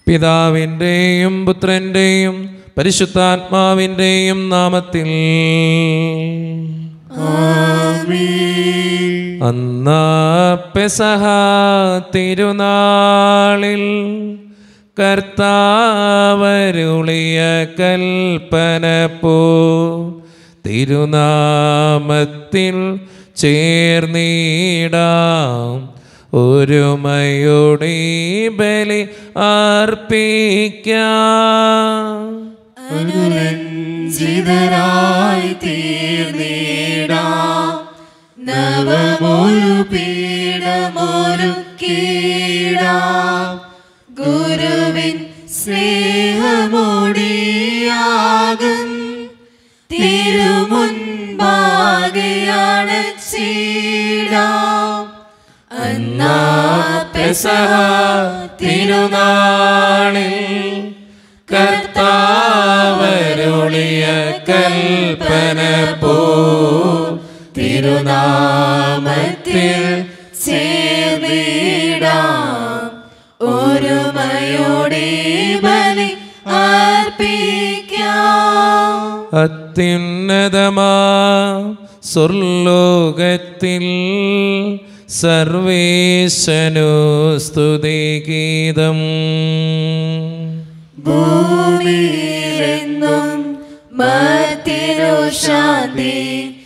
പിതാവിൻ്റെയും പുത്രൻ്റെയും പരിശുദ്ധാത്മാവിൻ്റെയും നാമത്തിൽ അന്നാ പെസഹ തിരുനാളിൽ കർത്താവരുളിയ കൽപ്പന പോ തിരുനാമത്തിൽ ചേർന്നിടാം ഒരുമയോടെ ബലി അർപ്പിക്കാം അനുരഞ്ജിതരായി തീർന്നിടാം നവമൊരു പീഠമൊരുക്കിടാം ഗുരുവിൻ സ്നേഹമോടിയാകും തിരുമുൻപാകെയാണ് ചീടാം അന്നാ പെസഹ തിരുനാളിൽ കർത്താവരുളിയ കൽപ്പന പോ തിരുനാമത്തിൽ ചേർന്നിടാം ഒരുമയോടെ ബലി അർപ്പിക്കാം അത്യുന്നതമാ സ്വർലോകത്തിൽ സർവേശനു സ്തുതിഗീതം ഭൂമിയിലെന്നും മത്തിരു ശാന്തി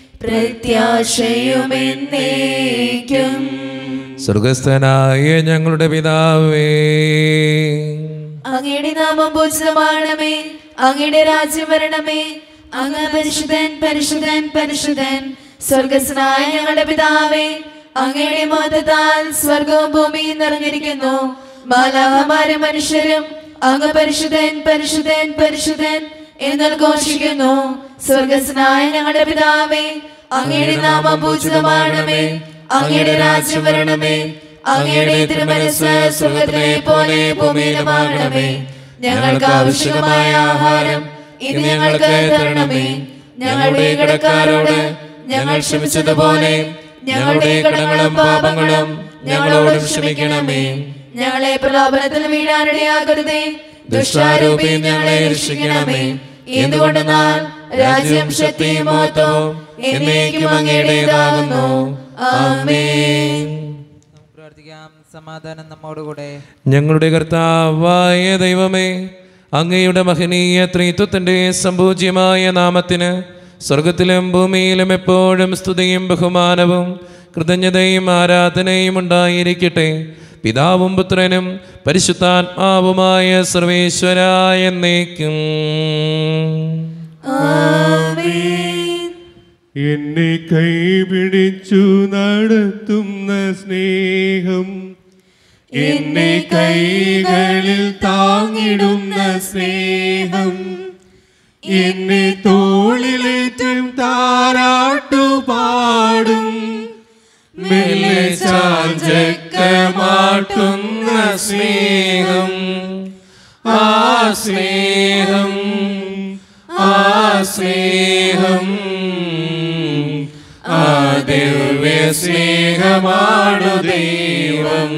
പ്രത്യാശയുമെന്നേക്കും സ്വർഗസ്ഥനായ ഞങ്ങളുടെ പിതാവേ അങ്ങയുടെ നാമം പൂജിതമാണമേ അങ്ങയുടെ രാജ്യം വരണമേ അങ്ങ് പരിശുദ്ധൻ പരിശുദ്ധൻ പരിശുദ്ധൻ സ്വർഗസ്നായ ഞങ്ങളുടെ പിതാവേ അങ്ങയുടെ മതത്താൽ സ്വർഗവും ഭൂമിയും നിറഞ്ഞിരിക്കുന്നു മാലാഹമാരും മനുഷ്യരും അങ്ങ് പരിശുദ്ധൻ പരിശുദ്ധൻ പരിശുദ്ധൻ എന്ന് ഘോഷിക്കുന്നു സ്വർഗസ്നായ ഞങ്ങളുടെ പിതാവേ അങ്ങയുടെ നാമം പൂജിതമാണമേ അങ്ങയുടെ രാജ്യം വരണമേ അങ്ങയുടെ തിരുമനസ് സ്വർഗത്തിലെ പോലെ ഭൂമിയിലുമാകണമേ ഞങ്ങൾക്ക് ആവശ്യമായ ആഹാരം ഇന്ന് ഞങ്ങൾക്ക് തരണമേ ഞങ്ങളുടെ കടക്കാരോട് ഞങ്ങൾ ക്ഷമിച്ചതുപോലെ ഞങ്ങളുടെ കടങ്ങളും പാപങ്ങളും ഞങ്ങളോട് ക്ഷമിക്കണമേ ഞങ്ങളെ പ്രലോഭനത്തിൽ വീഴാനിടയാകരുതേ ദുഷ്ടാരൂപി ഞങ്ങളെ രക്ഷിക്കണമേ എന്തുകൊണ്ടെന്നാൽ രാജ്യം ശക്തിയും മഹത്വവും എന്നേക്കും അങ്ങയുടേതാകുന്നു ആമേൻ നമുക്ക് പ്രാർത്ഥിക്കാം സമാധാനം നമ്മോടുകൂടെ ഞങ്ങളുടെ കർത്താവായ ദൈവമേ അങ്ങയുടെ മഹനീയ ത്രിത്വത്തിൻ്റെ സംപൂജ്യമായ നാമത്തിന് സ്വർഗത്തിലും ഭൂമിയിലും എപ്പോഴും സ്തുതിയും ബഹുമാനവും കൃതജ്ഞതയും ആരാധനയും ഉണ്ടായിരിക്കട്ടെ പിതാവും പുത്രനും പരിശുദ്ധാത്മാവുമായ സർവേശ്വരായ എന്നേക്കും ആമേൻ എന്നെ കൈപിടിച്ചു നടത്തുന്ന സ്നേഹം എന്നെ കൈകളിൽ താങ്ങിടുന്ന സ്നേഹം എന്നെ തോളിലേറ്റും താരാട്ടു പാടും മെല്ലെ ചാഞ്ചക്കമാട്ടുന്ന സ്നേഹം ആ സ്നേഹം ആ സ്നേഹം ആ ദിവ്യ സ്നേഹമാണു ദൈവം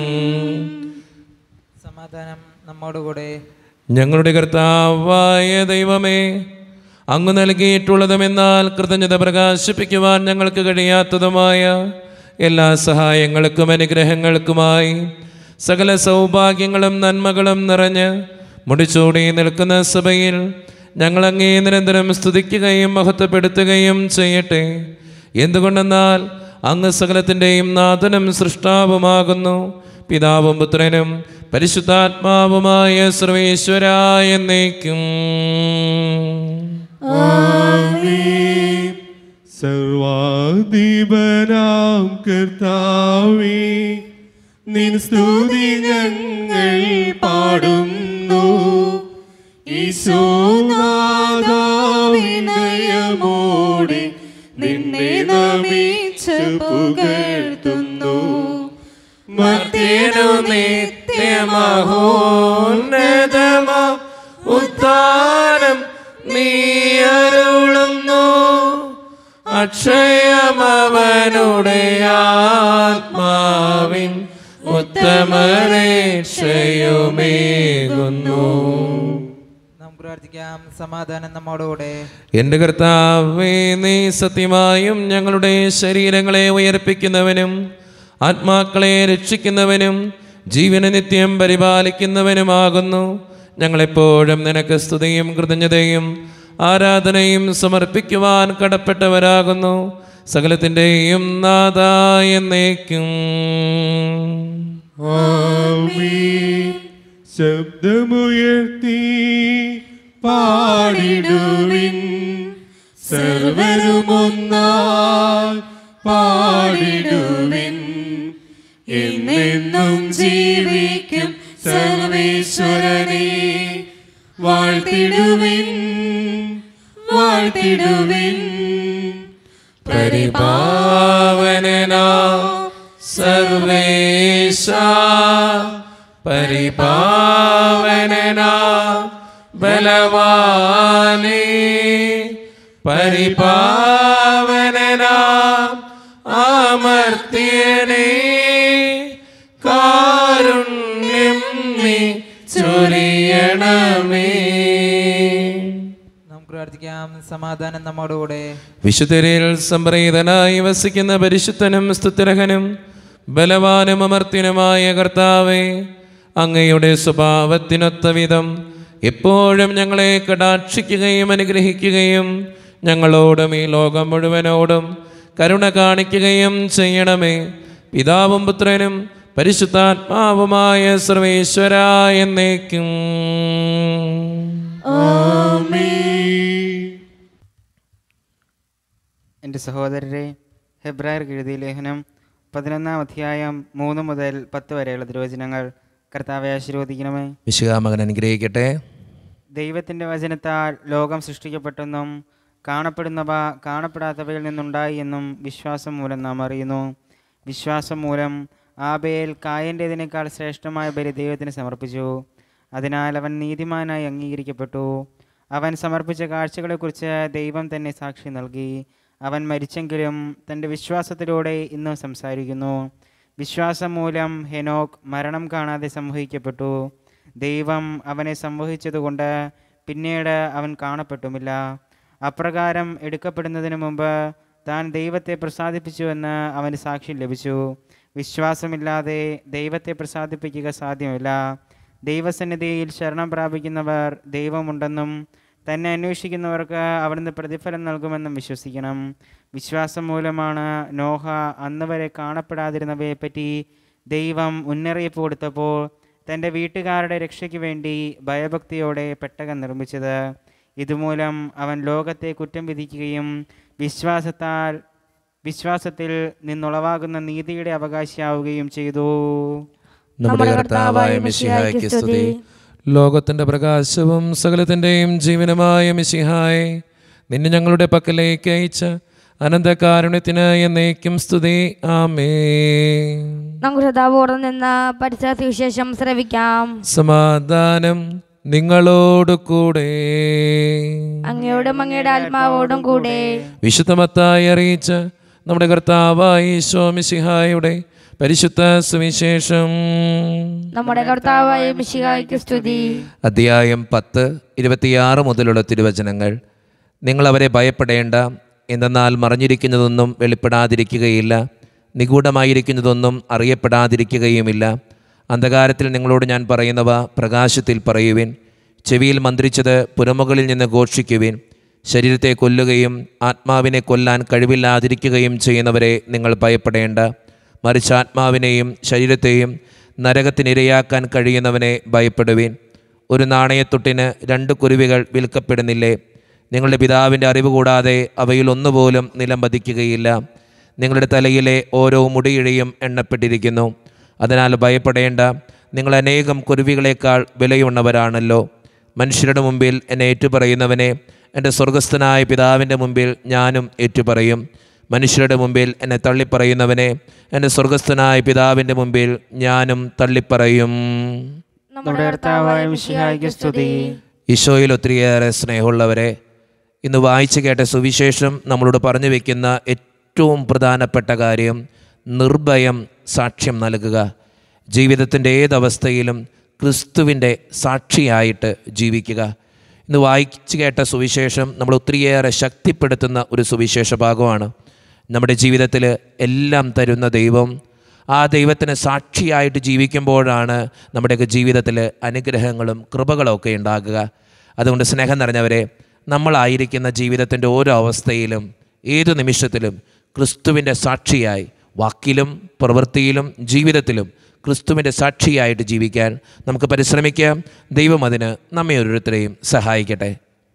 സമാധാനം നമ്മോടുകൂടെ ഞങ്ങളുടെ കർത്താവായ ദൈവമേ അങ്ങ് നൽകിയിട്ടുള്ളതുമെന്നാൽ കൃതജ്ഞത പ്രകാശിപ്പിക്കുവാൻ ഞങ്ങൾക്ക് കഴിയാത്തതുമായ എല്ലാ സഹായങ്ങൾക്കും അനുഗ്രഹങ്ങൾക്കുമായി സകല സൗഭാഗ്യങ്ങളും നന്മകളും നിറഞ്ഞ് മുടിച്ചൂടി നിൽക്കുന്ന സഭയിൽ ഞങ്ങളങ്ങേ നിരന്തരം സ്തുതിക്കുകയും മഹത്വപ്പെടുത്തുകയും ചെയ്യട്ടെ എന്തുകൊണ്ടെന്നാൽ അങ്ങ് സകലത്തിൻ്റെയും നാഥനും സൃഷ്ടാവുമാകുന്നു പിതാവും പുത്രനും പരിശുദ്ധാത്മാവുമായ സർവേശ്വരായ എന്നേക്കും സർവാധിപനാം കർത്താവേ നിൻ സ്തുതി ഞങ്ങൾ പാടുന്നു ഈശോനാഥാവിനയമോടെ നിന്നെ നമിച്ച് പുകഴ്ത്തുന്നു മർത്തേനു നിത്യമഹോന്നതമാ ഉത്താനം നീ അരുളുന്നു അക്ഷയമവനുടെ ആത്മാവിൻ ഉത്തമരക്ഷയുമേകുന്നു നമുക്ക് പ്രാർത്ഥിക്കാം സമാധാനം നമ്മോടുകൂടെ എന്റെ കർത്താവേ നീ സത്യമായും ഞങ്ങളുടെ ശരീരങ്ങളെ ഉയർപ്പിക്കുന്നവനും ആത്മാക്കളെ രക്ഷിക്കുന്നവനും ജീവന നിത്യം പരിപാലിക്കുന്നവനുമാകുന്നു ഞങ്ങളെപ്പോഴും നിനക്ക് സ്തുതിയും കൃതജ്ഞതയും ആരാധനയും സമർപ്പിക്കുവാൻ കടപ്പെട്ടവരാകുന്നു സകലത്തിൻ്റെയും നാഥായ എന്നേക്കും ആമീൻ. ശബ്ദമുയർത്തി പാടിടുവിൻ സർവരുമൊന്നായി പാടിടുവിൻ എന്നെന്നും ജീവിക്കും സർവേശ്വരനെ വാഴ്ത്തിടുവിൻ വാഴ്ത്തിടുവിൻ പരിപാവനനാ സർവേശ പരിപാവനനാ ബലവാനേ പരിപാവനനാ അമർത്യനേ കാരുണ്യം നീ ചൊരിയണമേ നമുക്ക് പ്രാർത്ഥിക്കാം സമാധാനം നമ്മോടുകൂടെ വിശുദ്ധരിൽ സംപ്രീതനായി വസിക്കുന്ന പരിശുദ്ധനും സ്തുതിരഹനും ബലവാനും അമർത്തിനുമായ കർത്താവെ അങ്ങയുടെ സ്വഭാവത്തിനൊത്ത വിധം എപ്പോഴും ഞങ്ങളെ കടാക്ഷിക്കുകയും അനുഗ്രഹിക്കുകയും ഞങ്ങളോടും ഈ ലോകം മുഴുവനോടും കരുണ കാണിക്കുകയും ചെയ്യണമേ പിതാവും പുത്രനും പരിശുദ്ധാത്മാവുമായ സർവേശ്വര എന്നേക്കും എൻ്റെ സഹോദരരെ ഹെബ്രായർ എഴുതിയ ലേഖനം പതിനൊന്നാം അധ്യായം മൂന്ന് മുതൽ പത്ത് വരെയുള്ള തിരുവചനങ്ങൾ കർത്താവെ ആശീർവദിക്കണമേ വിശുകാമകൻ അനുഗ്രഹിക്കട്ടെ ദൈവത്തിൻ്റെ വചനത്താൽ ലോകം സൃഷ്ടിക്കപ്പെട്ടെന്നും കാണപ്പെടുന്നവ കാണപ്പെടാത്തവയിൽ നിന്നുണ്ടായി എന്നും വിശ്വാസം മൂലം നാം അറിയുന്നു വിശ്വാസം മൂലം ആബേൽ കായൻ്റേതിനേക്കാൾ ശ്രേഷ്ഠമായ ബലി ദൈവത്തിന് സമർപ്പിച്ചു അതിനാൽ അവൻ നീതിമാനായി അംഗീകരിക്കപ്പെട്ടു അവൻ സമർപ്പിച്ച കാഴ്ചകളെക്കുറിച്ച് ദൈവം തന്നെ സാക്ഷി നൽകി അവൻ മരിച്ചെങ്കിലും തൻ്റെ വിശ്വാസത്തിലൂടെ ഇന്നും സംസാരിക്കുന്നു വിശ്വാസം മൂലം ഹെനോക്ക് മരണം കാണാതെ സംവഹിക്കപ്പെട്ടു ദൈവം അവനെ സംവഹിച്ചതുകൊണ്ട് പിന്നീട് അവൻ കാണപ്പെട്ടുമില്ല അപ്രകാരം എടുക്കപ്പെടുന്നതിന് മുമ്പ് താൻ ദൈവത്തെ പ്രസാദിപ്പിച്ചുവെന്ന് അവന് സാക്ഷ്യം ലഭിച്ചു വിശ്വാസമില്ലാതെ ദൈവത്തെ പ്രസാദിപ്പിക്കുക സാധ്യമല്ല ദൈവസന്നിധിയിൽ ശരണം പ്രാപിക്കുന്നവർ ദൈവമുണ്ടെന്നും തന്നെ അന്വേഷിക്കുന്നവർക്ക് അവിടുന്ന് പ്രതിഫലം നൽകുമെന്നും വിശ്വസിക്കണം വിശ്വാസം മൂലമാണ് നോഹ അന്ന് വരെ കാണപ്പെടാതിരുന്നവയെപ്പറ്റി ദൈവം മുന്നറിയിപ്പ് കൊടുത്തപ്പോൾ തൻ്റെ വീട്ടുകാരുടെ രക്ഷയ്ക്ക് വേണ്ടി ഭയഭക്തിയോടെ പെട്ടകം നിർമ്മിച്ചത് ഇതുമൂലം അവൻ ലോകത്തെ കുറ്റം വിധിക്കുകയും വിശ്വാസത്താൽ വിശ്വാസത്തിൽ നിന്നുളവാകുന്ന നീതിയുടെ അവകാശിയാവുകയും ചെയ്തു നമ്മുടെ കർത്താവായ മിശിഹായ്ക്ക് സ്തുതി ലോകത്തിന്റെ പ്രകാശവും സകലത്തിന്റെയും ജീവനുമായ മിശിഹായെ നിന്നെ ഞങ്ങളുടെ പക്കലേക്ക് അയച്ച അനന്തകാരുണ്യത്തിന് എന്നേക്കും സ്തുതി ആമേ നമുക്ക് ഹൃദാപൂർവ്വം നിന്ന് പരിസര സുവിശേഷം ശ്രവിക്കാം സമാധാനം നിങ്ങളോട് കൂടെ അങ്ങയോടും അങ്ങയുടെ ആത്മാവോടും കൂടെ വിശുദ്ധമത്തായി അറിയിച്ച നമ്മുടെ കർത്താവായ ഈശോ മിശിഹായുടെ പരിശുദ്ധ സുവിശേഷം നമ്മുടെ കർത്താവായ മിശിഹായ്ക്ക് സ്തുതി അധ്യായം പത്ത് ഇരുപത്തിയാറ് മുതലുള്ള തിരുവചനങ്ങൾ നിങ്ങൾ അവരെ ഭയപ്പെടേണ്ട എന്തെന്നാൽ മറഞ്ഞിരിക്കുന്നതൊന്നും വെളിപ്പെടാതിരിക്കുകയില്ല നിഗൂഢമായിരിക്കുന്നതൊന്നും അറിയപ്പെടാതിരിക്കുകയുമില്ല അന്ധകാരത്തിൽ നിങ്ങളോട് ഞാൻ പറയുന്നവ പ്രകാശത്തിൽ പറയുവിൻ ചെവിയിൽ മന്ത്രിച്ചത് പുറമുകളിൽ നിന്ന് ഘോഷിക്കുവിൻ ശരീരത്തെ കൊല്ലുകയും ആത്മാവിനെ കൊല്ലാൻ കഴിവില്ലാതിരിക്കുകയും ചെയ്യുന്നവരെ നിങ്ങൾ ഭയപ്പെടേണ്ട മറിച്ച് ആത്മാവിനെയും ശരീരത്തെയും നരകത്തിനിരയാക്കാൻ കഴിയുന്നവനെ ഭയപ്പെടുവിൻ ഒരു നാണയത്തൊട്ടിന് രണ്ട് കുരുവികൾ വിൽക്കപ്പെടുന്നില്ലേ നിങ്ങളുടെ പിതാവിൻ്റെ അറിവ് കൂടാതെ അവയിൽ ഒന്നുപോലും നിലം പതിക്കുകയില്ല നിങ്ങളുടെ തലയിലെ ഓരോ മുടിയിഴയും എണ്ണപ്പെട്ടിരിക്കുന്നു അതിനാൽ ഭയപ്പെടേണ്ട നിങ്ങൾ അനേകം കുരുവികളെക്കാൾ വിലയുള്ളവരാണല്ലോ മനുഷ്യരുടെ മുമ്പിൽ എന്നെ ഏറ്റുപറയുന്നവനെ എൻ്റെ സ്വർഗസ്ഥനായ പിതാവിൻ്റെ മുമ്പിൽ ഞാനും ഏറ്റുപറയും മനുഷ്യരുടെ മുമ്പിൽ എന്നെ തള്ളിപ്പറയുന്നവനെ എൻ്റെ സ്വർഗസ്ഥനായ പിതാവിൻ്റെ മുമ്പിൽ ഞാനും തള്ളിപ്പറയും നമ്മുടെ കർത്താവായ മിശിഹായ്ക്ക് സ്തുതി ഈശോയിൽ ഒത്തിരിയേറെ സ്നേഹമുള്ളവരെ ഇന്ന് വായിച്ചു കേട്ട സുവിശേഷം നമ്മളോട് പറഞ്ഞു വെക്കുന്ന ഏറ്റവും പ്രധാനപ്പെട്ട കാര്യം നിർഭയം സാക്ഷ്യം നൽകുക ജീവിതത്തിൻ്റെ ഏതവസ്ഥയിലും ക്രിസ്തുവിൻ്റെ സാക്ഷിയായിട്ട് ജീവിക്കുക ഇന്ന് വായിച്ചു കേട്ട സുവിശേഷം നമ്മൾ ഒത്തിരിയേറെ ശക്തിപ്പെടുത്തുന്ന ഒരു സുവിശേഷ ഭാഗമാണ് നമ്മുടെ ജീവിതത്തിൽ എല്ലാം തരുന്ന ദൈവം ആ ദൈവത്തിന് സാക്ഷിയായിട്ട് ജീവിക്കുമ്പോഴാണ് നമ്മുടെയൊക്കെ ജീവിതത്തിൽ അനുഗ്രഹങ്ങളും കൃപകളും ഒക്കെ ഉണ്ടാകുക അതുകൊണ്ട് സ്നേഹം നിറഞ്ഞവരെ നമ്മളായിരിക്കുന്ന ജീവിതത്തിൻ്റെ ഓരോ അവസ്ഥയിലും ഏതു നിമിഷത്തിലും ക്രിസ്തുവിൻ്റെ സാക്ഷിയായി വാക്കിലും പ്രവൃത്തിയിലും ജീവിതത്തിലും ക്രിസ്തുവിൻ്റെ സാക്ഷിയായിട്ട് ജീവിക്കാൻ നമുക്ക് പരിശ്രമിക്കാം ദൈവം അതിന് നമ്മെ ഓരോരുത്തരെയും സഹായിക്കട്ടെ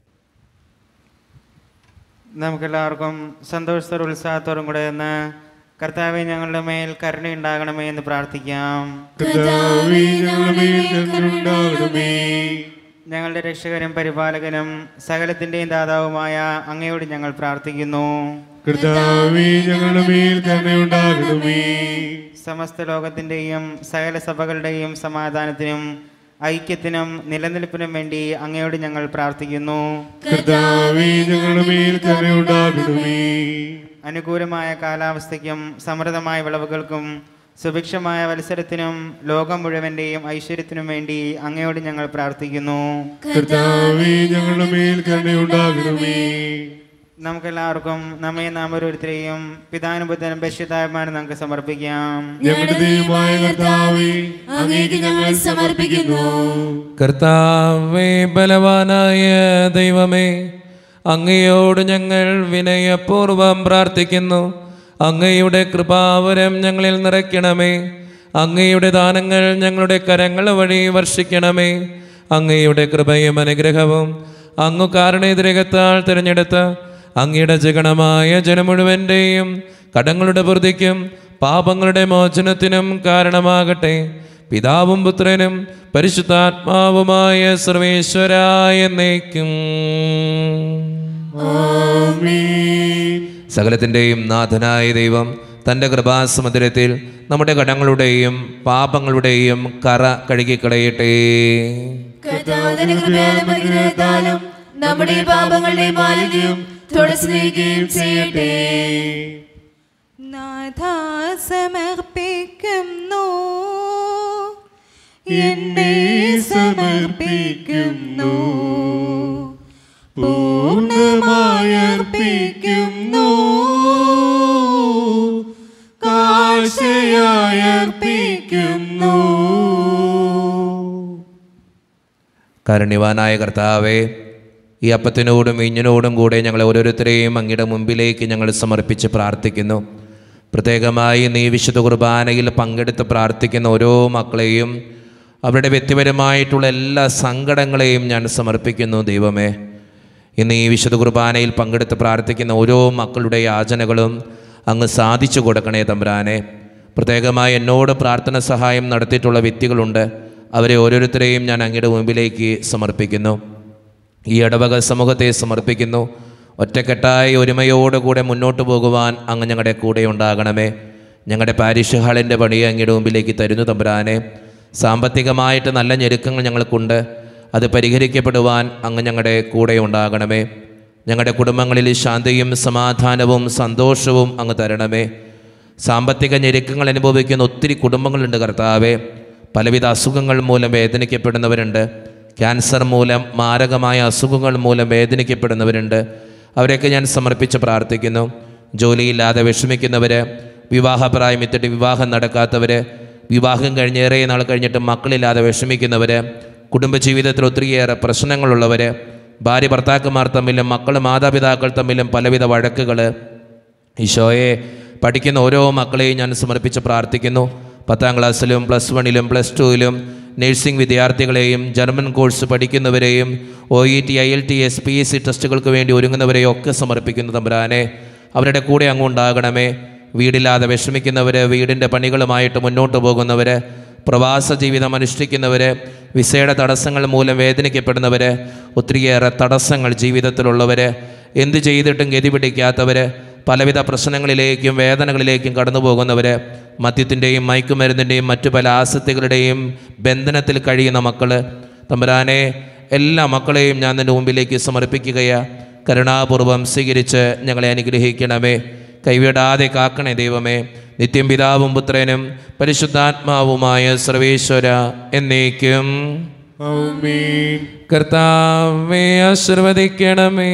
നമുക്കെല്ലാവർക്കും സന്തോഷത്തോടും ഉത്സാഹത്തോടും കൂടെ എന്ന് കർത്താവെ ഞങ്ങളുടെ മേൽ കരുണയുണ്ടാകണമേ എന്ന് പ്രാർത്ഥിക്കാം കർത്താവേ ഞങ്ങളുടെ മേൽ കരുണയുണ്ടാകണമേ ഞങ്ങളുടെ രക്ഷകനും പരിപാലകനും സകലത്തിൻ്റെയും ദാതാവുമായ അങ്ങയോട് ഞങ്ങൾ പ്രാർത്ഥിക്കുന്നു കർത്താവേ ഞങ്ങളുടെ മേൽ കരുണയുണ്ടാകണമേ സമസ്ത ലോകത്തിൻ്റെയും സകല സഭകളുടെയും സമാധാനത്തിനും ഐക്യത്തിനും നിലനിൽപ്പിനും വേണ്ടി അങ്ങയോട് ഞങ്ങൾ പ്രാർത്ഥിക്കുന്നു കർത്താവേ ഞങ്ങളുടെ മേൽ കരുണയുണ്ടാകണമേ അനുകൂലമായ കാലാവസ്ഥയ്ക്കും സമൃദ്ധമായ വിളവുകൾക്കും സുഭിക്ഷമായ മത്സരത്തിനും ലോകം മുഴുവൻ്റെയും ഐശ്വര്യത്തിനും വേണ്ടി അങ്ങയോട് ഞങ്ങൾ പ്രാർത്ഥിക്കുന്നു കർത്താവേ ഞങ്ങളുടെ മേൽ കരുണയുണ്ടാകണമേ നമുക്കെല്ലാവർക്കും നമ്മെ നാം ഓരോരുത്തരെയും പിതാനുബുദ്ധനും ബശ്യതായ്മാനും നമുക്ക് സമർപ്പിക്കാം ഞങ്ങളുടെ ദൈവമായ കർത്താവേ അങ്ങേക്ക് ഞങ്ങൾ സമർപ്പിക്കുന്നു കർത്താവേ ബലവാനായ ദൈവമേ അങ്ങയോട് ഞങ്ങൾ വിനയപൂർവം പ്രാർത്ഥിക്കുന്നു അങ്ങയുടെ കൃപാവരം ഞങ്ങളിൽ നിറയ്ക്കണമേ അങ്ങയുടെ ദാനങ്ങൾ ഞങ്ങളുടെ കരങ്ങൾ വഴി വർഷിക്കണമേ അങ്ങയുടെ കൃപയും അനുഗ്രഹവും അങ്ങു കാരണേതിരകത്താൽ തിരഞ്ഞെടുത്ത അങ്ങയുടെ ജഗണമായ ജനം മുഴുവൻ്റെയും കടങ്ങളുടെ വൃദ്ധിക്കും പാപങ്ങളുടെ മോചനത്തിനും കാരണമാകട്ടെ പിതാവും പുത്രനും പരിശുദ്ധാത്മാവുമായ സർവേശ്വരായ എന്നേക്കും ആമേൻ സകലത്തിൻ്റെയും നാഥനായ ദൈവം തൻ്റെ കൃപാസമുദ്രത്തിൽ നമ്മുടെ കടങ്ങളുടെയും പാപങ്ങളുടെയും കറ കഴുകിക്കളയട്ടെ കർത്താവിന്റെ കൃപയാലും അനുഗ്രഹത്താലും നമ്മുടെ പാപങ്ങളുടെ മാലിന്യം തുടച്ചു നീക്കുകയും ചെയ്യട്ടെ നാഥ സമർപ്പിക്കുന്നു എന്നെ സമർപ്പിക്കുന്നു പൂർണ്ണമായി അർപ്പിക്കുന്നു കാഴ്ചയായി അർപ്പിക്കുന്നു കാരുണ്യവാനായ കർത്താവേ ഈ അപ്പത്തിനോടും ഇഞ്ഞിനോടും കൂടെ ഞങ്ങളെ ഓരോരുത്തരെയും അങ്ങയുടെ മുമ്പിലേക്ക് ഞങ്ങൾ സമർപ്പിച്ച് പ്രാർത്ഥിക്കുന്നു പ്രത്യേകമായി നീ വിശുദ്ധ കുർബാനയിൽ പങ്കെടുത്ത് പ്രാർത്ഥിക്കുന്ന ഓരോ മക്കളെയും അവരുടെ വ്യക്തിപരമായിട്ടുള്ള എല്ലാ സങ്കടങ്ങളെയും ഞാൻ സമർപ്പിക്കുന്നു ദൈവമേ ഇന്ന് ഈ വിശുദ്ധ കുർബാനയിൽ പങ്കെടുത്ത് പ്രാർത്ഥിക്കുന്ന ഓരോ മക്കളുടെ യാചനകളും അങ്ങ് സാധിച്ചു കൊടുക്കണേ തമ്പുരാനെ പ്രത്യേകമായി എന്നോട് പ്രാർത്ഥന സഹായം നടത്തിയിട്ടുള്ള വ്യക്തികളുണ്ട് അവരെ ഓരോരുത്തരെയും ഞാൻ അങ്ങയുടെ മുമ്പിലേക്ക് സമർപ്പിക്കുന്നു ഈ ഇടവക സമൂഹത്തെ സമർപ്പിക്കുന്നു ഒറ്റക്കെട്ടായി ഒരുമയോടുകൂടെ മുന്നോട്ട് പോകുവാൻ അങ്ങ് ഞങ്ങളുടെ കൂടെ ഉണ്ടാകണമേ ഞങ്ങളുടെ പാരിഷ് ഹാളിൻ്റെ പണി അങ്ങയുടെ മുമ്പിലേക്ക് തരുന്നു തമ്പുരാനെ സാമ്പത്തികമായിട്ട് നല്ല ഞെരുക്കങ്ങൾ ഞങ്ങൾക്കുണ്ട് അത് പരിഹരിക്കപ്പെടുവാൻ അങ്ങ് ഞങ്ങളുടെ കൂടെ ഉണ്ടാകണമേ ഞങ്ങളുടെ കുടുംബങ്ങളിൽ ശാന്തിയും സമാധാനവും സന്തോഷവും അങ്ങ് തരണമേ സാമ്പത്തിക ഞെരുക്കങ്ങൾ അനുഭവിക്കുന്ന ഒത്തിരി കുടുംബങ്ങളുണ്ട് കർത്താവെ പലവിധ അസുഖങ്ങൾ മൂലം വേദനിക്കപ്പെടുന്നവരുണ്ട് ക്യാൻസർ മൂലം മാരകമായ അസുഖങ്ങൾ മൂലം വേദനിക്കപ്പെടുന്നവരുണ്ട് അവരെയൊക്കെ ഞാൻ സമർപ്പിച്ച് പ്രാർത്ഥിക്കുന്നു ജോലിയില്ലാതെ വിഷമിക്കുന്നവർ വിവാഹപ്രായം എത്തിയിട്ട് വിവാഹം നടക്കാത്തവർ വിവാഹം കഴിഞ്ഞ് ഏറെ നാൾ കഴിഞ്ഞിട്ട് മക്കളില്ലാതെ വിഷമിക്കുന്നവർ കുടുംബജീവിതത്തിൽ ഒത്തിരിയേറെ പ്രശ്നങ്ങളുള്ളവർ ഭാര്യ ഭർത്താക്കന്മാർ തമ്മിലും മക്കൾ മാതാപിതാക്കൾ തമ്മിലും പലവിധ വഴക്കുകൾ ഈശോയെ പഠിക്കുന്ന ഓരോ മക്കളെയും ഞാൻ സമർപ്പിച്ച് പ്രാർത്ഥിക്കുന്നു പത്താം ക്ലാസ്സിലും പ്ലസ് വണ്ണിലും പ്ലസ് ടുവിലും നഴ്സിംഗ് വിദ്യാർത്ഥികളെയും ജർമ്മൻ കോഴ്സ് പഠിക്കുന്നവരെയും O E T I E L T S P S ടെസ്റ്റുകൾക്ക് വേണ്ടി ഒരുങ്ങുന്നവരെയും ഒക്കെ സമർപ്പിക്കുന്നു തമ്പുരാനെ അവരുടെ കൂടെ അങ്ങ് ഉണ്ടാകണമേ വീടില്ലാതെ വിഷമിക്കുന്നവർ വീടിൻ്റെ പണികളുമായിട്ട് മുന്നോട്ട് പോകുന്നവർ പ്രവാസ ജീവിതം അനുഷ്ഠിക്കുന്നവർ വിസയുടെ തടസ്സങ്ങൾ മൂലം വേദനിക്കപ്പെടുന്നവർ ഒത്തിരിയേറെ തടസ്സങ്ങൾ ജീവിതത്തിലുള്ളവർ എന്ത് ചെയ്തിട്ടും ഗതി പിടിക്കാത്തവർ പലവിധ പ്രശ്നങ്ങളിലേക്കും വേദനകളിലേക്കും കടന്നു പോകുന്നവർ മദ്യത്തിൻ്റെയും മയക്കുമരുന്നിൻ്റെയും മറ്റു പല ആസക്തികളുടെയും ബന്ധനത്തിൽ കഴിയുന്ന മക്കൾ തമ്പുരാനെ എല്ലാ മക്കളെയും ഞാൻ നിൻ്റെ മുമ്പിലേക്ക് സമർപ്പിക്കുകയാ കരുണാപൂർവം സ്വീകരിച്ച് ഞങ്ങളെ അനുഗ്രഹിക്കണമേ കൈവിടാതെ കാക്കണേ ദൈവമേ നിത്യം പിതാവും പുത്രനും പരിശുദ്ധാത്മാവുമായ സർവേശ്വര എന്നേക്കും ആമേൻ കർത്താവെ ആശീർവദിക്കണമേ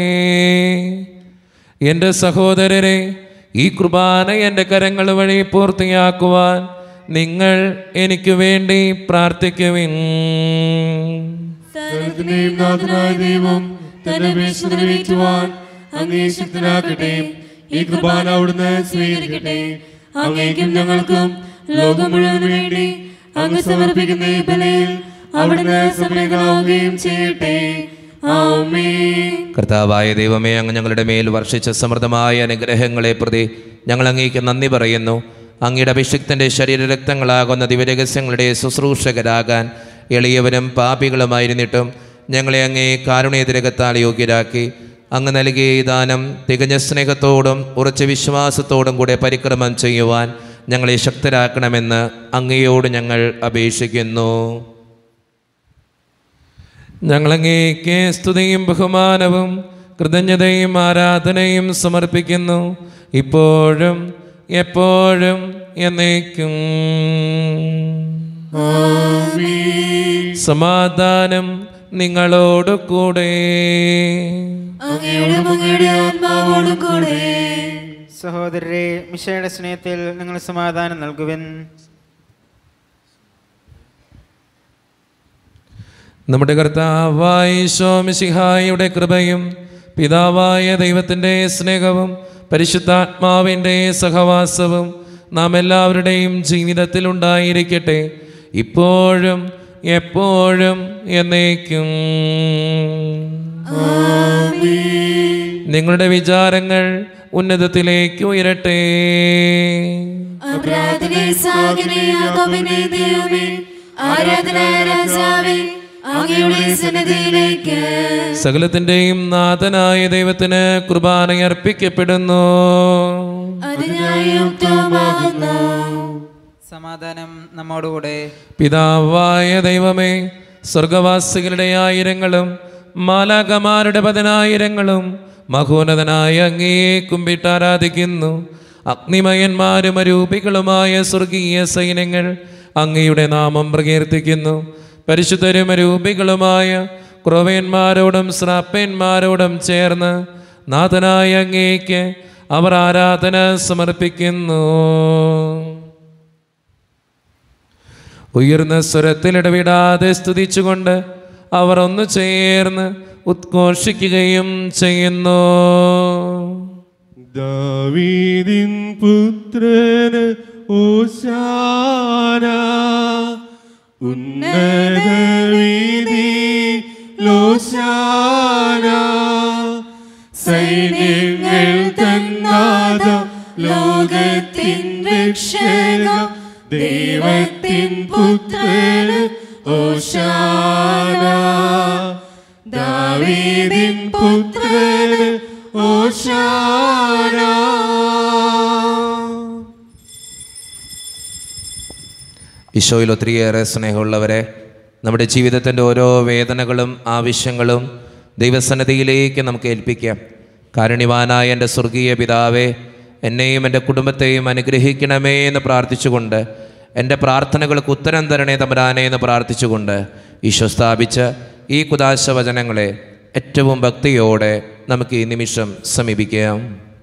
എൻ്റെ സഹോദരരെ ഈ കുർബാന എൻ്റെ കരങ്ങൾ വഴി പൂർത്തിയാക്കുവാൻ നിങ്ങൾ എനിക്ക് വേണ്ടി പ്രാർത്ഥിക്കുവിൻ സർവ്വത്തിന്റെയും നാഥനായ ദൈവം തന്റെ അപേക്ഷ നിറവേറ്റുവാൻ അങ്ങേ ശക്തനാക്കട്ടെ ഈ കുർബാന അവിടുന്ന് സ്വീകരിക്കട്ടെ അങ്ങേക്കും ഞങ്ങൾക്കും ലോകം മുഴുവൻ വേണ്ടി അങ്ങ് സമർപ്പിക്കുന്ന ഈ ബലയിൽ അവിടുന്ന് സമയങ്ങളാവുകയും ചെയ്യട്ടെ ആമേൻ കർത്താവായ ദൈവമേ അങ്ങ് ഞങ്ങളുടെ മേൽ വർഷിച്ച സമൃദ്ധമായ അനുഗ്രഹങ്ങളെ പ്രതി ഞങ്ങൾ അങ്ങേക്ക് നന്ദി പറയുന്നു അങ്ങയുടെ അഭിഷിക്തൻ്റെ ശരീരരക്തങ്ങളാകുന്ന ദിവരഹസ്യങ്ങളുടെ ശുശ്രൂഷകരാകാൻ എളിയവരും പാപികളുമായിരുന്നിട്ടും ഞങ്ങളെ അങ്ങേ കാരുണ്യതിരകത്താൽ യോഗ്യരാക്കി അങ്ങ് നൽകിയ ഈ ദാനം തികഞ്ഞ സ്നേഹത്തോടും ഉറച്ച വിശ്വാസത്തോടും കൂടെ പരിക്രമം ചെയ്യുവാൻ ഞങ്ങളെ ശക്തരാക്കണമെന്ന് അങ്ങയോട് ഞങ്ങൾ അപേക്ഷിക്കുന്നു ഞങ്ങളങ്ങേക്ക് സ്തുതിയും ബഹുമാനവും കൃതജ്ഞതയും ആരാധനയും സമർപ്പിക്കുന്നു ഇപ്പോഴും എപ്പോഴും എന്നേക്കും സമാധാനം നിങ്ങളോട് കൂടെ അങ്ങയുടെ അങ്ങയുടെ ആത്മാവോടും കൂടെ സഹോദരരെ മിശയുടെ സ്നേഹത്തിൽ നിങ്ങൾ സമാധാനം നൽകുവൻ നമ്മുടെ കർത്താവായ ശോമിശിഹായുടെ കൃപയും പിതാവായ ദൈവത്തിൻ്റെ സ്നേഹവും പരിശുദ്ധാത്മാവിൻ്റെ സഹവാസവും നാം എല്ലാവരുടെയും ജീവിതത്തിൽ ഉണ്ടായിരിക്കട്ടെ ഇപ്പോഴും എപ്പോഴും എന്നേക്കും നിങ്ങളുടെ വിചാരങ്ങൾ ഉന്നതത്തിലേക്ക് ഉയരട്ടെ അപരാധനെ സാഗനെ യാക്കോബിനെ ദൈവമേ ആരാധനായ രാജാവേ അങ്ങയുടെ സന്നിധിയിലേക്ക് സകലത്തിൻ്റെയും നാഥനായ ദൈവത്തിന് കുർബാന അർപ്പിക്കപ്പെടുന്നു അത് ന്യായയുക്തമാകുന്നു സമാധാനം നമ്മോടുകൂടെ പിതാവായ ദൈവമേ സ്വർഗവാസികളുടെ ആയിരങ്ങളും മാലാകമാരുടെ പതിനായിരങ്ങളും മഹോന്നതനായ അങ്ങയെ കുമ്പിട്ട് ആരാധിക്കുന്നു അഗ്നിമയന്മാരും അരൂപികളുമായ സ്വർഗീയ സൈന്യങ്ങൾ അങ്ങയുടെ നാമം പ്രകീർത്തിക്കുന്നു പരിശുദ്ധരും അരൂപികളുമായ ക്രോവേന്മാരോടും ശ്രാപ്പന്മാരോടും ചേർന്ന് നാഥനായ അങ്ങേക്ക് അവർ ആരാധന സമർപ്പിക്കുന്നു ഉയർന്ന സ്വരത്തിൽ ഇടവിടാതെ സ്തുതിച്ചുകൊണ്ട് അവർ ഒന്ന് ചേർന്ന് ഉദ്ഘോഷിക്കുകയും ചെയ്യുന്നു ദാവീദിൻ പുത്രന് ഓശാന ഉന്നത വീതി ലോശാന സൈന്യങ്ങൾ തന്നാത ലോകത്തിൻ രക്ഷക ദൈവത്തിൻ പുത്രന് ഓശാന ദാവീദിൻ പുത്രന് ഓശാന ഈശോയിൽ ഒത്തിരിയേറെ സ്നേഹമുള്ളവരെ നമ്മുടെ ജീവിതത്തിൻ്റെ ഓരോ വേദനകളും ആവശ്യങ്ങളും ദൈവസന്നദ്ധിയിലേക്ക് നമുക്ക് ഏൽപ്പിക്കാം കാരുണ്യവാനായ എൻ്റെ സ്വർഗീയ പിതാവേ എന്നെയും എൻ്റെ കുടുംബത്തെയും അനുഗ്രഹിക്കണമേ എന്ന് പ്രാർത്ഥിച്ചുകൊണ്ട് എൻ്റെ പ്രാർത്ഥനകൾക്ക് ഉത്തരം തരണേ തമ്പരാനെ എന്ന് പ്രാർത്ഥിച്ചുകൊണ്ട് ഈശോ സ്ഥാപിച്ച ഈ കുദാശ വചനങ്ങളെ ഏറ്റവും ഭക്തിയോടെ നമുക്ക് ഈ നിമിഷം സമീപിക്കാം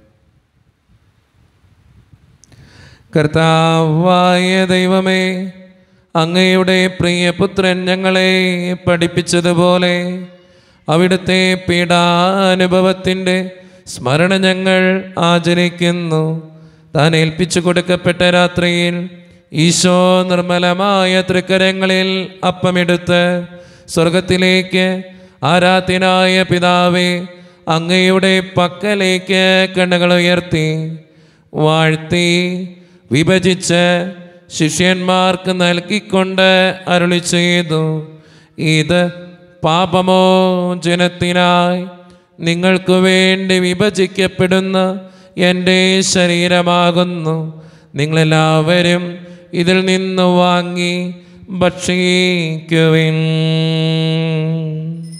കർത്താവായ ദൈവമേ അങ്ങയുടെ പ്രിയപുത്രൻ ഞങ്ങളെ പഠിപ്പിച്ചതുപോലെ അവിടുത്തെ പീഡാനുഭവത്തിൻ്റെ സ്മരണ ഞങ്ങൾ ആചരിക്കുന്നു താൻ ഏൽപ്പിച്ചു കൊടുക്കപ്പെട്ട രാത്രിയിൽ ഈശോ നിർമ്മലമായ തൃക്കരങ്ങളിൽ അപ്പമെടുത്ത് സ്വർഗത്തിലേക്ക് ആരാധ്യനായ പിതാവേ അങ്ങയുടെ പക്കലേക്ക് കണ്ണുകൾ ഉയർത്തി വാഴ്ത്തി വിഭജിച്ച് ശിഷ്യന്മാർക്ക് നൽകിക്കൊണ്ട് അരുളി ചെയ്തു ഇത് പാപമോചനത്തിനായി നിങ്ങൾക്ക് വേണ്ടി വിഭജിക്കപ്പെടുന്ന എൻ്റെ ശരീരമാകുന്നു നിങ്ങളെല്ലാവരും ഇതിൽ നിന്ന് വാങ്ങി ഭക്ഷിക്കുവിൻ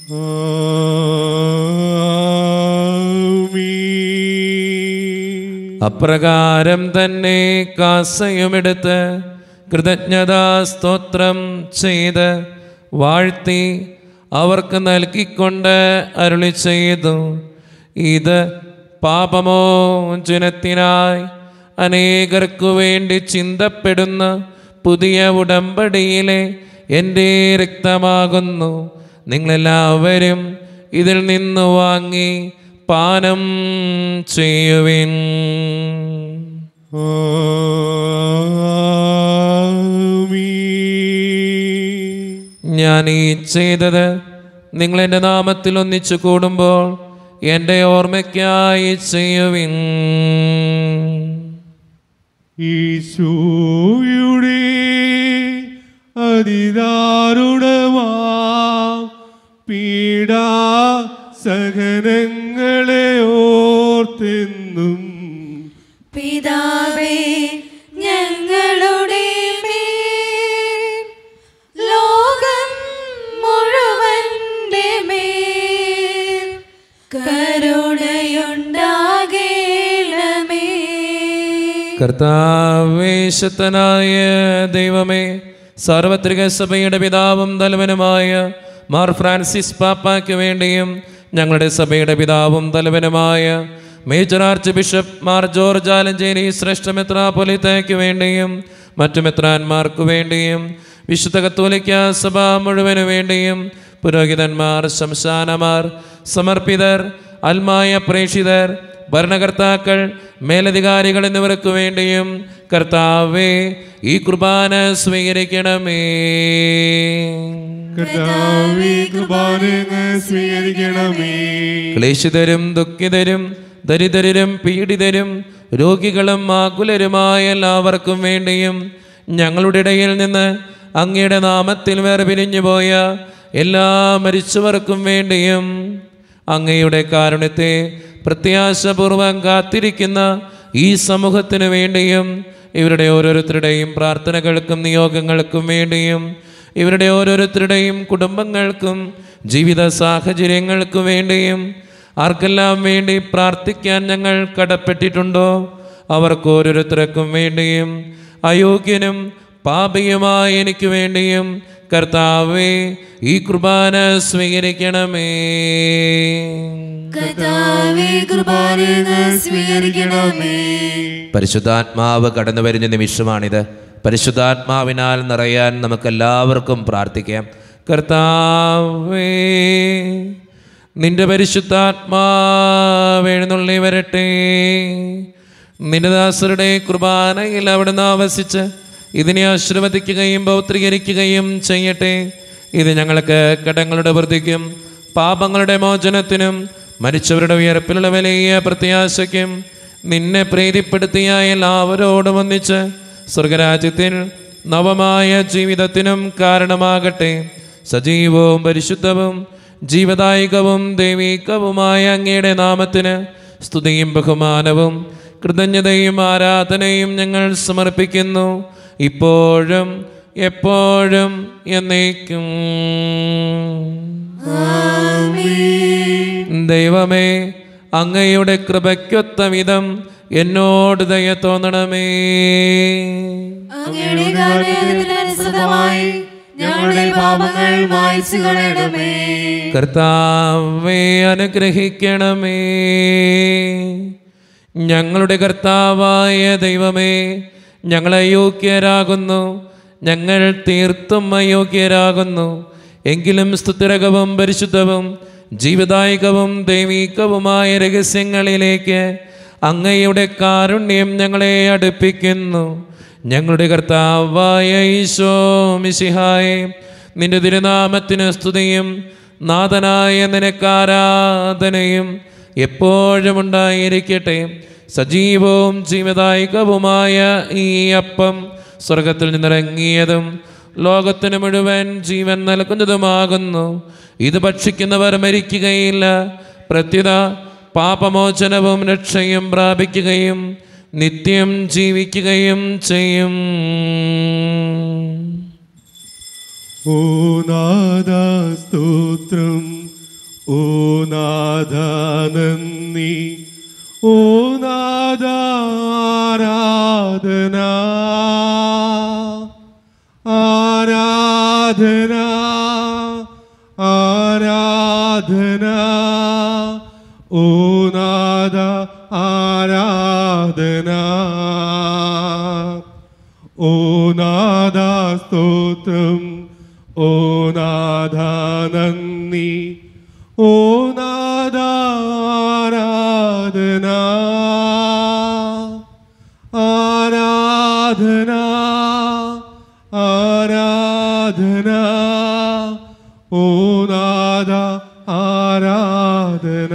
ആമീൻ അപ്രകാരം തന്നെ കാസയുമെടുത്ത് കൃതജ്ഞതാ സ്തോത്രം ചെയ്ത് വാഴ്ത്തി അവർക്ക് നൽകിക്കൊണ്ട് അരുളി ചെയ്തു ഇത് പാപമോചനത്തിനായി അനേകർക്കു വേണ്ടി ചിന്തപ്പെടുന്ന പുതിയ ഉടമ്പടിയിലെ എൻ്റെ രക്തമാകുന്നു നിങ്ങളെല്ലാവരും ഇതിൽ നിന്ന് വാങ്ങി പാനം ചെയ്യുവിൻ ആമീൻ. ഞാൻ ഈ ചെയ്തത് നിങ്ങൾ എൻ്റെ നാമത്തിൽ ഒന്നിച്ചു കൂടുമ്പോൾ എൻ്റെ ഓർമ്മയ്ക്കായി ചെയ്യുവിൻ ഈശോയുടെ അതിദാരുണമാ പീഡാ സഹനങ്ങളെ ഓർത്തെന്നും പിതാവേ ഞങ്ങളുടെ മേൽ ലോകം മുഴുവന്റെ മേൽ കരുണയുണ്ടാകേണമേ കർത്താവേശത്തനായ ദൈവമേ സാർവത്രിക സഭയുടെ പിതാവും തലവനുമായ മാർ ഫ്രാൻസിസ് പാപ്പായ്ക്ക് വേണ്ടിയും ഞങ്ങളുടെ സഭയുടെ പിതാവും തലവനുമായ major archbishop Mar George Alencherry ശ്രേഷ്ഠ മെത്രാപൊലിത്തയ്ക്ക് വേണ്ടിയും മറ്റു മെത്രാന്മാർക്കു വേണ്ടിയും വിശുദ്ധ കത്തോലിക്ക സഭ മുഴുവനു വേണ്ടിയും പുരോഹിതന്മാർ ശംശാനമാർ സമർപ്പിതർ അൽമായ പ്രേക്ഷിതർ ഭരണകർത്താക്കൾ മേലധികാരികൾ എന്നിവർക്ക് വേണ്ടിയും കർത്താവേ ഈ കുർബാന സ്വീകരിക്കണമേ കർത്താവേ കൃപാനങ്ങ് സ്വീകരിക്കണമേ ക്ലേശിതരും ദുഃഖിതരും ദരിദ്രരും പീഡിതരും രോഗികളും ആകുലരുമായ എല്ലാവർക്കും വേണ്ടിയും ഞങ്ങളുടെ ഇടയിൽ നിന്ന് അങ്ങയുടെ നാമത്തിൽ വേർപിരിഞ്ഞു പോയ എല്ലാ മരിച്ചവർക്കും വേണ്ടിയും അങ്ങയുടെ കാരുണ്യത്തെ പ്രത്യാശപൂർവം കാത്തിരിക്കുന്ന ഈ സമൂഹത്തിന് വേണ്ടിയും ഇവരുടെ ഓരോരുത്തരുടെയും പ്രാർത്ഥനകൾക്കും നിയോഗങ്ങൾക്കും വേണ്ടിയും ഇവരുടെ ഓരോരുത്തരുടെയും കുടുംബങ്ങൾക്കും ജീവിത സാഹചര്യങ്ങൾക്കും വേണ്ടിയും ആർക്കെല്ലാം വേണ്ടി പ്രാർത്ഥിക്കാൻ ഞങ്ങൾ കടപ്പെട്ടിട്ടുണ്ടോ അവർക്ക് ഓരോരുത്തർക്കും വേണ്ടിയും അയോഗ്യനും പാപിയുമായ എനിക്ക് വേണ്ടിയും കർത്താവേ ഈ കുർബാന സ്വീകരിക്കണമേ കർത്താവേ കൃപാനങ്ങ് സ്വീകരിക്കണമേ പരിശുദ്ധാത്മാവ് കടന്നു വരുന്ന നിമിഷമാണിത് പരിശുദ്ധാത്മാവിനാൽ നിറയാൻ നമുക്കെല്ലാവർക്കും പ്രാർത്ഥിക്കാം കർത്താവേ നിന്റെ പരിശുദ്ധാത്മാവ് എഴുന്നള്ളി വരട്ടെ നിന്റെ ദാസരുടെ കുർബാനയിൽ അവിടുന്ന് ആവസിച്ച് ഇതിനെ ആശീർവദിക്കുകയും പൗത്രീകരിക്കുകയും ചെയ്യട്ടെ ഇത് ഞങ്ങൾക്ക് കടങ്ങളുടെ വൃദ്ധിക്കും പാപങ്ങളുടെ മോചനത്തിനും മരിച്ചവരുടെ ഉയർപ്പിലുള്ള വലിയ പ്രത്യാശയ്ക്കും നിന്നെ പ്രീതിപ്പെടുത്തിയ എല്ലാവരോടും ഒന്നിച്ച് സ്വർഗരാജ്യത്തിൽ നവമായ ജീവിതത്തിനും കാരണമാകട്ടെ സജീവവും പരിശുദ്ധവും ജീവദായകവും ദൈവികവുമായ അങ്ങയുടെ നാമത്തിന് സ്തുതിയും ബഹുമാനവും കൃതജ്ഞതയും ആരാധനയും ഞങ്ങൾ സമർപ്പിക്കുന്നു ഇപ്പോഴും എപ്പോഴും എന്നേക്കും ദൈവമേ അങ്ങയുടെ കൃപയ്ക്കൊത്ത വിധം എന്നോട് ദയ തോന്നണമേ അങ്ങയുടെ കാരണത്തിനനുസൃതമായി ഞങ്ങളുടെ പാപങ്ങൾ മായ്ച്ചു കളയണമേ കർത്താവെ അനുഗ്രഹിക്കണമേ ഞങ്ങളുടെ കർത്താവായ ദൈവമേ ഞങ്ങൾ അയോഗ്യരാകുന്നു ഞങ്ങൾ തീർത്തും അയോഗ്യരാകുന്നു എങ്കിലും സ്തുതിരകവും പരിശുദ്ധവും ജീവദായകവും ദൈവികവുമായ രഹസ്യങ്ങളിലേക്ക് അങ്ങയുടെ കാരുണ്യം ഞങ്ങളെ അടുപ്പിക്കുന്നു ഞങ്ങളുടെ കർത്താവായ ഈശോ മിശിഹായെ നിന്റെ തിരുനാമത്തിന് സ്തുതിയും നാഥനായ നിനക്കാരാധനയും എപ്പോഴും ഉണ്ടായിരിക്കട്ടെ സജീവവും ജീവദായകവുമായ ഈ അപ്പം സ്വർഗത്തിൽ നിന്നിറങ്ങിയതും ലോകത്തിന് മുഴുവൻ ജീവൻ നൽകുന്നതുമാകുന്നു ഇത് ഭക്ഷിക്കുന്നവർ മരിക്കുകയില്ല പ്രത്യുത പാപമോചനവും രക്ഷയും പ്രാപിക്കുകയും നിത്യം ജീവിക്കുകയും ചെയ്യും ഓ നാദ സ്തോത്രം ഓ നാദ നന്ദി ഓ നാദ ആരാധന ഓ നാദ ആരാധന ഓ നാദ സ്തോത്രം ഓ നാദ നന്ദി ഓ നാദ ആരാധന ആരാധന ആരാധന ഓ നാദ ആരാധന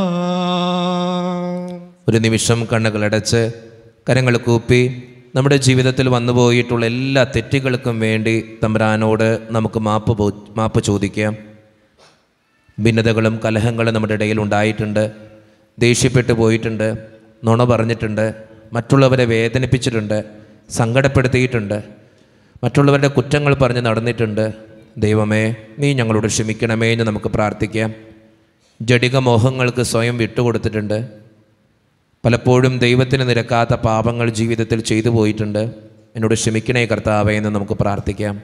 ഒരു നിമിഷം കണ്ണുകളടച്ച് കരങ്ങൾ കൂപ്പി നമ്മുടെ ജീവിതത്തിൽ വന്നുപോയിട്ടുള്ള എല്ലാ തെറ്റുകൾക്കും വേണ്ടി തമ്പുരാനോട് നമുക്ക് മാപ്പ് പോ മാപ്പ് ചോദിക്കാം ഭിന്നതകളും കലഹങ്ങളും നമ്മുടെ ഇടയിൽ ഉണ്ടായിട്ടുണ്ട് ദേഷ്യപ്പെട്ടു പോയിട്ടുണ്ട് നുണ പറഞ്ഞിട്ടുണ്ട് മറ്റുള്ളവരെ വേദനിപ്പിച്ചിട്ടുണ്ട് സങ്കടപ്പെടുത്തിയിട്ടുണ്ട് മറ്റുള്ളവരുടെ കുറ്റങ്ങൾ പറഞ്ഞ് നടന്നിട്ടുണ്ട് ദൈവമേ നീ ഞങ്ങളോട് ക്ഷമിക്കണമേ എന്ന് നമുക്ക് പ്രാർത്ഥിക്കാം ജടിക മോഹങ്ങൾക്ക് സ്വയം വിട്ടുകൊടുത്തിട്ടുണ്ട് പലപ്പോഴും ദൈവത്തിന് നിരക്കാത്ത പാപങ്ങൾ ജീവിതത്തിൽ ചെയ്തു പോയിട്ടുണ്ട് എന്നോട് ക്ഷമിക്കണേ കർത്താവേ എന്ന് നമുക്ക് പ്രാർത്ഥിക്കാം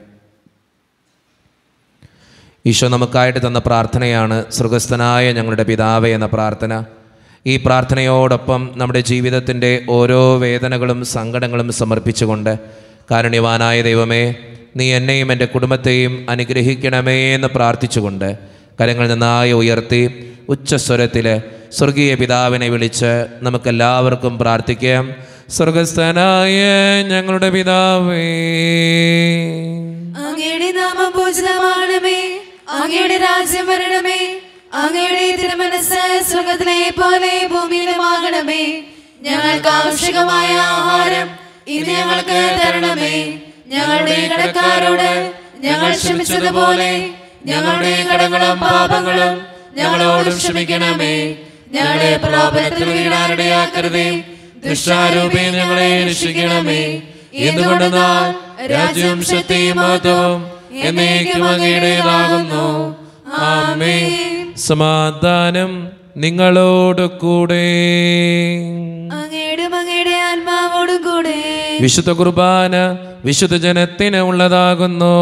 ഈശോ നമുക്കായിട്ട് തന്ന പ്രാർത്ഥനയാണ് സ്വർഗസ്ഥനായ ഞങ്ങളുടെ പിതാവേ എന്ന പ്രാർത്ഥന ഈ പ്രാർത്ഥനയോടൊപ്പം നമ്മുടെ ജീവിതത്തിൻ്റെ ഓരോ വേദനകളും സങ്കടങ്ങളും സമർപ്പിച്ചുകൊണ്ട് കാരുണ്യവാനായ ദൈവമേ നീ എന്നെയും എൻ്റെ കുടുംബത്തെയും അനുഗ്രഹിക്കണമേ എന്ന് പ്രാർത്ഥിച്ചുകൊണ്ട് കരങ്ങൾ നന്നായി ഉയർത്തി ഉച്ചസ്വരത്തിൽ സ്വർഗീയ പിതാവിനെ വിളിച്ച് നമുക്കെല്ലാവർക്കും പ്രാർത്ഥിക്കാം സ്വർഗസ്ഥനായ ഞങ്ങളുടെ പിതാവേ അങ്ങയുടെ നാമം പൂജിതമാണമേ അങ്ങയുടെ രാജ്യം വരണമേ അങ്ങയുടെ തിരുമനസ് സ്വർഗത്തിലെ പോലെ ഭൂമിയിലുമാകണമേ ഞങ്ങൾക്ക് ആവശ്യകമായ ആഹാരം ഇന്ന് ഞങ്ങൾക്ക് തരണമേ ഞങ്ങളുടെ കടക്കാരോട് ഞങ്ങൾ ക്ഷമിച്ചതുപോലെ ഞങ്ങളുടെ കടങ്ങളും പാപങ്ങളും ഞങ്ങളോടും ക്ഷമിക്കണമേ ഞങ്ങളെ പ്രലോഭനത്തിൽ വീഴാനിടയാക്കരുതേ ദുഷ്ടാരൂപേ ഞങ്ങളെ രക്ഷിക്കണമേ എന്തുകൊണ്ടെന്നാൽ രാജ്യവും ശക്തിയും മഹത്വവും എന്നേക്കും അങ്ങയുടേതാകുന്നു ആമേ സമാധാനം നിങ്ങളോട് കൂടെ അങ്ങയുടെ അങ്ങയുടെ ആത്മാവോടും കൂടെ വിശുദ്ധ കുർബാന വിശുദ്ധ ജനത്തിന് ഉള്ളതാകുന്നു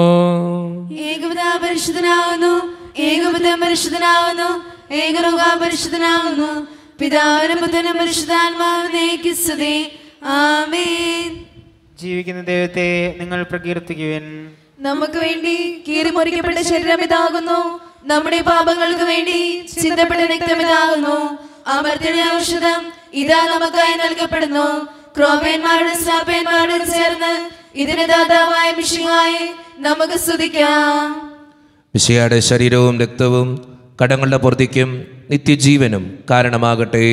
ഏകപിത പരിശുദ്ധനാവുന്നു ഏകപുതം പരിശുദ്ധനാവുന്നു ഏകറുക പരിശുദ്ധനാവുന്നു പിതാവിനും പുത്രനും പരിശുദ്ധാത്മാവിനേക്ക് സ്തുതി ആമേൻ ജീവിക്കുന്ന ദൈവത്തെ നിങ്ങൾ പ്രകീർത്തിക്കുവിൻ നമുക്ക് വേണ്ടി കീറിമുറിക്കപ്പെട്ട ശരീരം ഇതാകുന്നു നമ്മുടെ പാപങ്ങൾക്ക് വേണ്ടി ചിന്തപ്പെട്ട രക്തം ഇതാകുന്നു അമർത്തിന ഔഷധം ഇതാ നമുക്കായി നൽകപ്പെടുന്നു ക്രോപേന്മാരുടെ സ്നാപേന്മാരോട് ചേർന്ന് ഇതിന് ദാതാവായ മിഷിഹായി നമുക്ക് സ്തുതിക്കാം വിശയുടെ ശരീരവും രക്തവും കടങ്ങളുടെ പൊറുതിക്കും നിത്യജീവനും കാരണമാകട്ടെ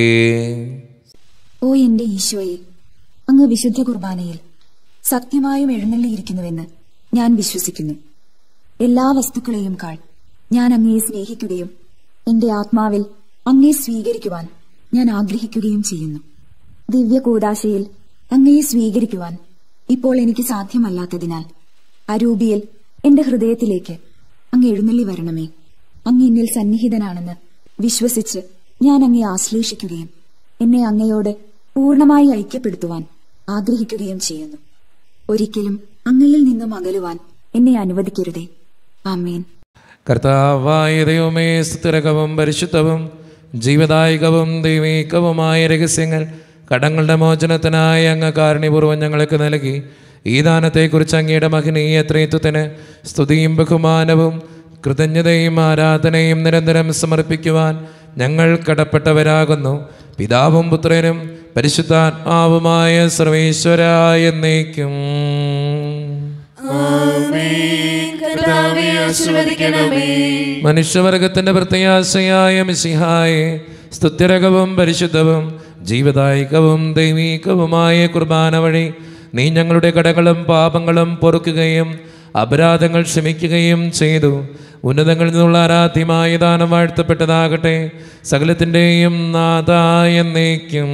ഓ എന്റെ ഈശോയെ അങ്ങ് വിശുദ്ധ കുർബാനയിൽ സത്യമായും എഴുന്നള്ളിയിരിക്കുന്നുവെന്ന് ഞാൻ വിശ്വസിക്കുന്നു എല്ലാ വസ്തുക്കളെയും കാൾ ഞാൻ അങ്ങയെ സ്നേഹിക്കുകയും എന്റെ ആത്മാവിൽ അങ്ങയെ സ്വീകരിക്കുവാൻ ഞാൻ ആഗ്രഹിക്കുകയും ചെയ്യുന്നു ദിവ്യ കൂടാശയിൽ അങ്ങയെ സ്വീകരിക്കുവാൻ ഇപ്പോൾ എനിക്ക് സാധ്യമല്ലാത്തതിനാൽ അരൂപിയിൽ എന്റെ ഹൃദയത്തിലേക്ക് അങ്ങ് എഴുന്നള്ളി വരണമേ അങ്ങ് എന്നിൽ സന്നിഹിതനാണെന്ന് വിശ്വസിച്ച് ഞാൻ അങ്ങയെ ആശ്ലേഷിക്കുകയും എന്നെ അങ്ങയോട് പൂർണ്ണമായി ഐക്യപ്പെടുത്തുവാൻ ആഗ്രഹിക്കുകയും ചെയ്യുന്നു ഒരിക്കലും അങ്ങയിൽ നിന്നും അകലുവാൻ എന്നെ അനുവദിക്കരുതേ ആമേൻ കർത്താവായ ദൈവമേ സ്ഥിരകവും പരിശുദ്ധവും ജീവദായകവും ദൈവീകവുമായ രഹസ്യങ്ങൾ കടങ്ങളുടെ മോചനത്തിനായി അങ്ങ് കാരുണ്യപൂർവ്വം ഞങ്ങൾക്ക് നൽകി ഈ ദാനത്തെക്കുറിച്ച് അങ്ങയുടെ മഹനീയ ത്രേത്വത്തിന് സ്തുതിയും ബഹുമാനവും കൃതജ്ഞതയും ആരാധനയും നിരന്തരം സമർപ്പിക്കുവാൻ ഞങ്ങൾ കടപ്പെട്ടവരാകുന്നു പിതാവും പുത്രനും പരിശുദ്ധാത്മാവുമായ സർവേശ്വരായ എന്നേക്കും കർത്താവേ ആശീർവദിക്കണമേ മനുഷ്യവർഗത്തിന്റെ പ്രത്യാശയായ മിശിഹായെ സ്തുത്യരകവും പരിശുദ്ധവും ജീവദായകവും ദൈവീകവുമായ കുർബാന വഴി നീ ഞങ്ങളുടെ കടകളും പാപങ്ങളും പൊറുക്കുകയും അപരാധങ്ങൾ ക്ഷമിക്കുകയും ചെയ്തു ഉന്നതങ്ങളിൽ നിന്നുള്ള ആരാധ്യമായ ദാനം വാഴ്ത്തപ്പെട്ടതാകട്ടെ സകലത്തിൻ്റെയും നാഥായ എന്നേക്കും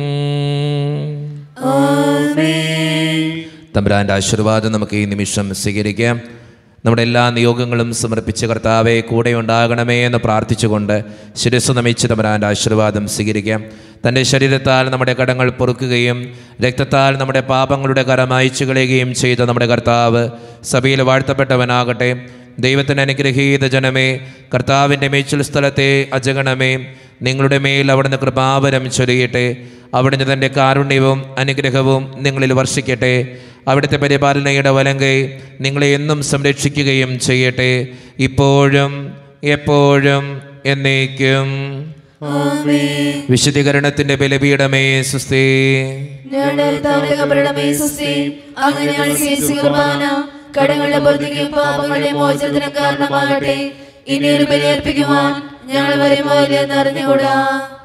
തമ്പുരാൻ്റെ ആശീർവാദം നമുക്ക് ഈ നിമിഷം സ്വീകരിക്കാം നമ്മുടെ എല്ലാ നിയോഗങ്ങളും സമർപ്പിച്ച് കർത്താവെ കൂടെ ഉണ്ടാകണമേ എന്ന് പ്രാർത്ഥിച്ചുകൊണ്ട് ശിരസ് നമിച്ച് തമ്പുരാൻ്റെ ആശീർവാദം സ്വീകരിക്കാം തൻ്റെ ശരീരത്താൽ നമ്മുടെ കടങ്ങൾ പൊറുക്കുകയും രക്തത്താൽ നമ്മുടെ പാപങ്ങളുടെ കരം അയച്ചു കളയുകയും ചെയ്ത നമ്മുടെ കർത്താവ് സഭയിൽ വാഴ്ത്തപ്പെട്ടവനാകട്ടെ ദൈവത്തിന് അനുഗ്രഹീത ജനമേ കർത്താവിൻ്റെ മേച്ചിൽ സ്ഥലത്തെ അജഗണമേ നിങ്ങളുടെ മേൽ അവിടുന്ന് കൃപാവരം ചൊരിയട്ടെ അവിടുന്ന് തൻ്റെ കാരുണ്യവും അനുഗ്രഹവും നിങ്ങളിൽ വർഷിക്കട്ടെ അവിടുത്തെ പരിപാലനയുടെ വലങ്കை നിങ്ങളെ എന്നും സംരക്ഷിക്കുകയും ചെയ്യട്ടെ ഇപ്പോഴും എപ്പോഴും എന്നേക്കും വിശുദ്ധീകരണത്തിന്റെ ബലപീഠമേ സുസ്ഥേ ഞങ്ങളുടെ കർത്താവിന്റെ കബറിടമേ സുസ്ഥി അങ്ങനെ ഞങ്ങൾ സ്വീകരിച്ച കുർബാന കടങ്ങളുടെ പുറത്തേക്കും പാപങ്ങളുടെ മോചനത്തിനും കാരണമാകട്ടെ ഇനി ഒരു ബലിയർപ്പിക്കുവാൻ ഞങ്ങൾ വരുമ്പോൾ എന്നറിഞ്ഞുകൂടാ